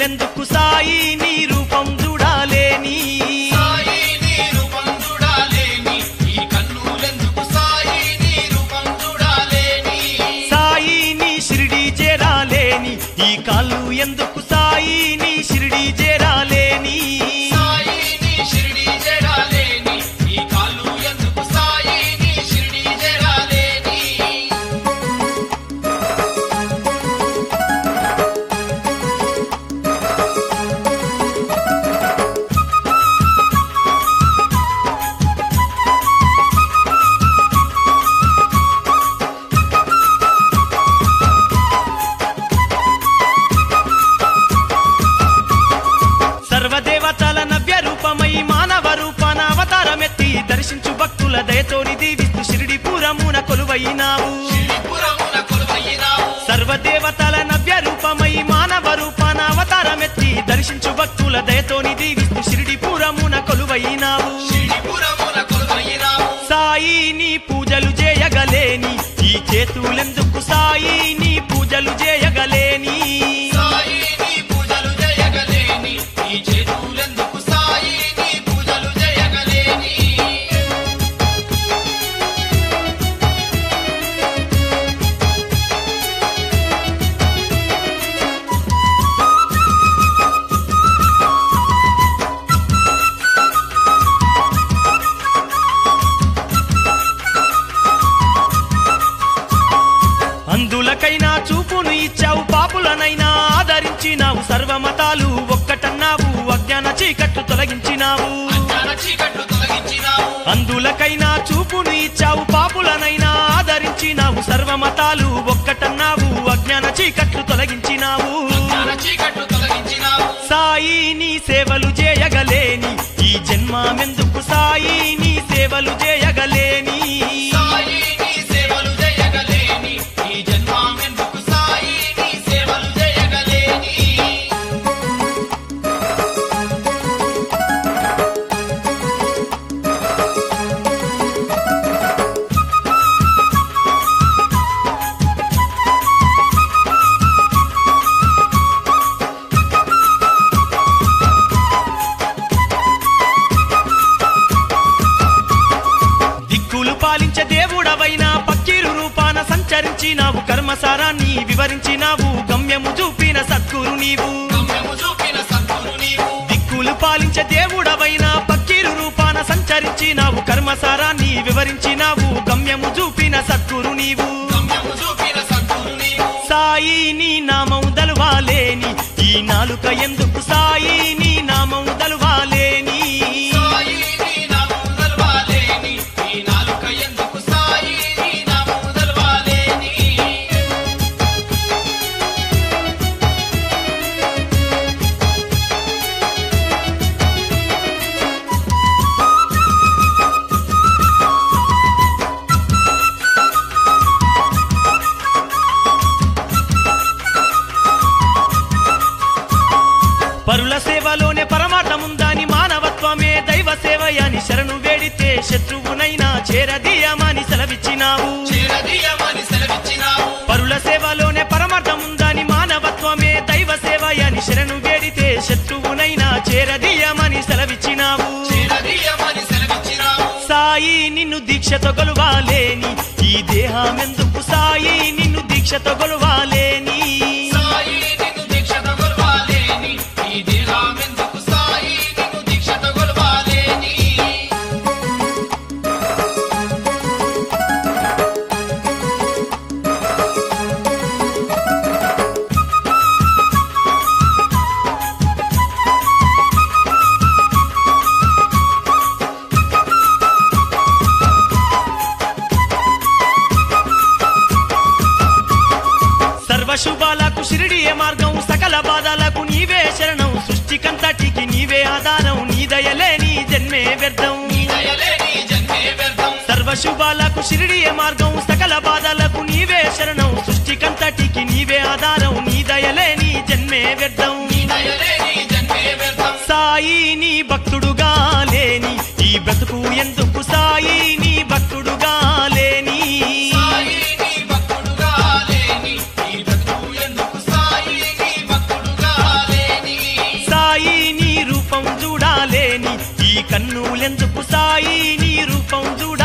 కన్నులెందుకు సాయి నీ రూపం చూడాలేని సాయి నీ రూపం చూడాలేని ఈ కన్నులెందుకు సాయి నీ రూపం చూడాలేని సాయి నీ షిరిడి చేరాలేని ఈ కాళ్ళు ఎందుకు సాయి నీ షిరిడి చేరాలేని సాయి నీ షిరిడి చేరాలేని ఈ కాళ్ళు ఎందుకు సాయి నీ షిరిడి చేరాలేని సర్వదేవతల నవ్య రూపమై మానవ రూపాన అవతారమెత్తి దర్శించు భక్తుల దయతోని దీవిస్తూ షిరిడి పురమున కొలువైనావు షిరిడిపురమున కొలువైనావు సర్వదేవతల నవ్య రూపమై మానవ రూపాన అవతారమెత్తి దర్శించు భక్తుల దయతోని దీవిస్తూ షిరిడి పురమున కొలువైనావు షిరిడిపురమున కొలువైనావు సాయి నీ పూజలు చేయగలేని ఈ చేతులెందుకు సాయి నీ పూజలు చేయగలేని సాయి నీ పూజలు చేయగలేని ఈ చేతులెందుకు సాయి నీ పూజలు చేయగలేని అందులకైనా చూపును ఇచ్చావు పాపులనైనా ఆదరించినావు సర్వమతాలు ఒక్కటన్నావు అజ్ఞాన చీకట్లు తొలగించినావు అజ్ఞాన చీకట్లు తొలగించినావు అందులకైనా చూపును ఇచ్చావు పాపులనైనా ఆదరించినావు సర్వమతాలు ఒక్కటన్నావు అజ్ఞాన చీకట్లు తొలగించినావు అజ్ఞాన చీకట్లు తొలగించినావు సాయి నీ సేవలు చేయగలేని ఈ జన్మమెందుకు సాయి నీ సేవలు చేయగలేని సాయి నీ సేవలు చేయగలేని ఈ జన్మమెందుకు సాయి నీ సేవలు చేయగలేని దిక్కులు పాలించే దేవుడవైనా పక్కీరు రూపాన సంచరించినావు కర్మసారాన్ని వివరించినావు గమ్యము చూపిన సద్గురు నీవు గమ్యము చూపిన సద్గురు నీవు దిక్కులు పాలించే దేవుడవైనా పక్కీరు రూపాన సంచరించినావు కర్మసారాన్ని వివరించినావు గమ్యము చూపిన సద్గురు నీవు గమ్యము చూపిన సద్గురు నీవు సాయి నీ నామం దలువాలేని ఈ నాలుక ఎందుకు సాయి నీ నామం దలువాలేని సాయి నీ నామము తెలవాలేని ఈ నాలుక ఎందుకు సాయి నీ నామము తెలవాలేని పరుల సేవలోనే పరమార్థముందని మానవత్వమే దైవ సేవయాని శరణు వేడితే శత్రువునైనా చేరదీయమని సెలవిచ్చినావు చేరదీయమని సెలవిచ్చినావు పరుల సేవలోనే పరమార్థముందని మానవత్వమే దైవ సేవయాని శరణు వేడితే శత్రువునైనా చేరదీయమని సెలవిచ్చినావు చేరదీయమని సెలవిచ్చినావు సాయి నిన్ను దీక్షతో గొలువాలేని ఈ దేహమెందుకు సాయి నిన్ను దీక్షతో గొలువాలేని సాయి నిన్ను దీక్షత గొలవాలేని ఈ దేహమెందుకు సాయి నిన్ను దీక్షత గొలవాలేని సర్వశుభాలకు షిరిడియ మార్గం సకల బాధలకు నీవే శరణం సృష్టికంతటికి నీవే ఆధారం నీ దయలేని జన్మే వ్యర్థం నీ దయలేని జన్మే వ్యర్థం సర్వశుభాలకు షిరిడియ మార్గం సకల బాధలకు నీవే శరణం సృష్టికంతటికి నీవే ఆధారం నీ దయలేని జన్మే వ్యర్థం నీ దయలేని జన్మే వ్యర్థం సాయి నీ భక్తుడుగా లేని ఈ బ్రతుకు ఎందుకు సాయి నీ భక్తుడుగా లేని సాయి నీ భక్తుడుగా లేని ఈ బ్రతుకు ఎందుకు సాయి నీ భక్తుడుగా లేని కన్నులెందుకు సాయి నీ రూపం చూడ